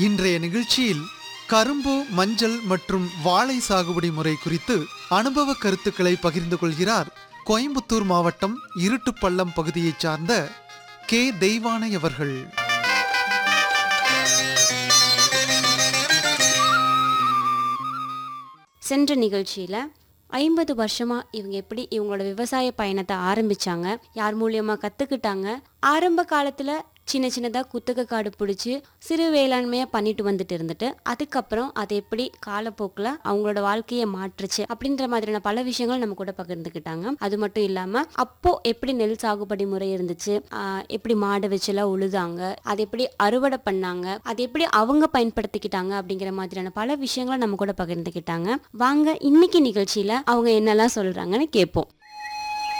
இன்றைய நிகழ்ச்சியில் கரும்பு மஞ்சள் மற்றும் வாழை சாகுபடி முறை குறித்து அனுபவ கருத்துக்களை பகிர்ந்து கொள்கிறார் கோயம்புத்தூர் மாவட்டம் இருட்டுப்பள்ளம் பகுதியைச் சார்ந்த கே தெய்வானை அவர்கள் சென்ற நிகழ்ச்சியில் ஐம்பது வருஷமாக இவங்க எப்படி இவங்களோட விவசாய பயணத்தை ஆரம்பிச்சாங்க யார் மூலியமாக கற்றுக்கிட்டாங்க ஆரம்ப காலத்தில் சின்ன சின்னதாக குத்தக காடு பிடிச்சி சிறு வேளாண்மையாக பண்ணிட்டு வந்துட்டு இருந்துட்டு அதுக்கப்புறம் அது எப்படி காலப்போக்கில் அவங்களோட வாழ்க்கையை மாற்றுச்சு அப்படின்ற மாதிரியான பல விஷயங்கள் நம்ம கூட பகிர்ந்துக்கிட்டாங்க அது மட்டும் இல்லாமல் அப்போ எப்படி நெல் சாகுபடி முறை இருந்துச்சு ஆஹ் எப்படி மாடு வச்சுலாம் உழுதாங்க அது எப்படி அறுவடை பண்ணாங்க அது எப்படி அவங்க பயன்படுத்திக்கிட்டாங்க அப்படிங்கிற மாதிரியான பல விஷயங்களை நம்ம கூட பகிர்ந்துக்கிட்டாங்க வாங்க இன்னைக்கு நிகழ்ச்சியில அவங்க என்னெல்லாம் சொல்றாங்கன்னு கேட்போம்